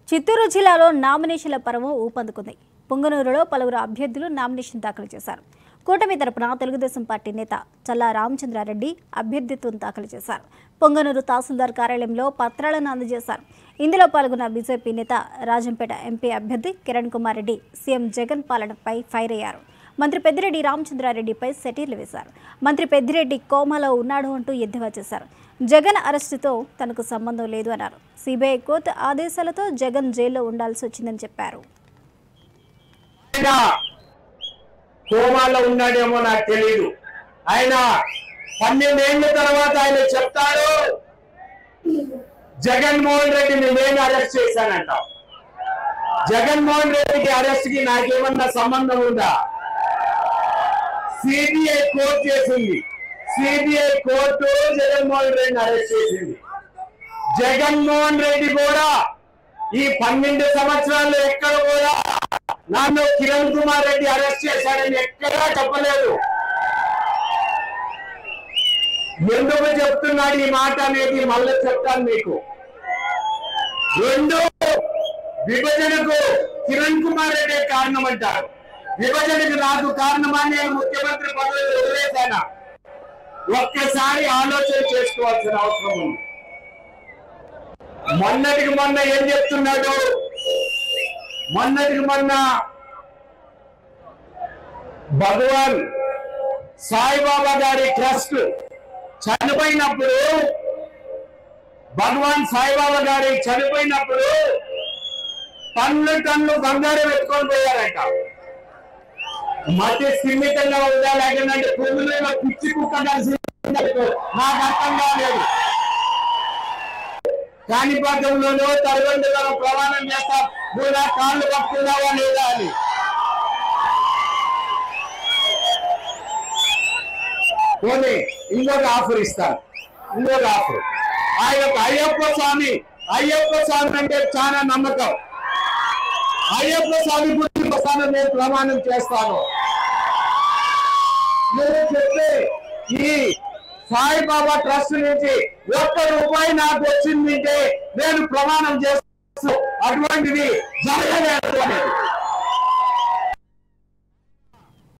చిత్తూరు జిల్లాలో నామినేషన్ల పర్వం ఊపందుకుంది పొంగనూరులో పలువురు అభ్యర్థులు నామినేషన్ దాఖలు చేశారు కూటమి తరపున తెలుగుదేశం పార్టీ నేత చల్లా రామచంద్రారెడ్డి అభ్యర్థిత్వం దాఖలు చేశారు పొంగనూరు తహసీల్దార్ కార్యాలయంలో పత్రాలను అందజేశారు ఇందులో పాల్గొన్న బీజేపీ నేత రాజంపేట ఎంపీ అభ్యర్థి కిరణ్ కుమార్ రెడ్డి సీఎం జగన్ పాలనపై ఫైర్ అయ్యారు మంత్రి పెద్దిరెడ్డి రామచంద్రారెడ్డిపై సెటీర్లు వేశారు మంత్రి పెద్దిరెడ్డి కోమాలో ఉన్నాడు అంటూ ఎద్దేవా చేశారు జగన్ అరెస్టుతో తనకు సంబంధం లేదు అన్నారు సిబిఐ కోర్టు ఆదేశాలతో జగన్ జైల్లో ఉండాల్సి వచ్చిందని చెప్పారు ఆయన కోమాలో ఉన్నాడేమో నాకు తెలియదు ఆయన పన్నెండేళ్ల తర్వాత ఆయన చెప్తాడు జగన్మోహన్ రెడ్డిని నేను అరెస్ట్ చేశానంట జగన్మోహన్ రెడ్డికి అరెస్ట్ కి నాకేమన్నా సంబంధం ఉందా సిబిఐ కోర్టు చేసింది సిబిఐ కోర్టు జగన్మోహన్ రెడ్డిని అరెస్ట్ చేసింది జగన్మోహన్ రెడ్డి కూడా ఈ పన్నెండు సంవత్సరాల్లో ఎక్కడ కూడా నన్ను కిరణ్ కుమార్ రెడ్డి అరెస్ట్ చేశాడని ఎక్కడా చెప్పలేదు ఎందుకు చెప్తున్నాడు ఈ మాట అనేది మళ్ళీ చెప్తాను మీకు రెండు విభజనకు కిరణ్ కుమార్ రెడ్డి కారణం అంటారు విభజనకు నాకు కారణమా నేను ముఖ్యమంత్రి పదవి వదిలేశానా ఒక్కసారి ఆలోచన చేసుకోవాల్సిన అవసరం ఉంది మొన్నటికి మొన్న ఏం చెప్తున్నాడు మొన్నటికి మొన్న భగవాన్ సాయిబాబా గారి ట్రస్ట్ చనిపోయినప్పుడు భగవాన్ సాయిబాబా గారి చనిపోయినప్పుడు టన్ను టన్ను బంగారం ఎత్తుకొని పోయారట మధ్య స్థిమితంగా ఉందా లేకపోతే పువ్వులలో పిచ్చి కుక్క కలిసి నాకు అర్థం కాలేదు కాణిపాకంలోనో తరగండులో ప్రమాణం చేస్తా నువ్వు నా కాళ్ళు పట్టుకున్నావా లేదా అని పోనీ ఇంకొక ఆఫర్ ఇస్తాను ఇంకొక ఆఫర్ ఆ యొక్క అయ్యప్ప స్వామి అయ్యప్ప స్వామి అంటే చాలా నమ్మకం అయ్యప్ప స్వామి గురించి ఒకసారి నేను ప్రమాణం చేస్తాను నేను చెప్తే ఈ సాయిబాబా ట్రస్ట్ నుంచి ఒక్క రూపాయి నాకు వచ్చిందంటే నేను ప్రమాణం చేస్తూ అటువంటిది జరగలేదు అనేది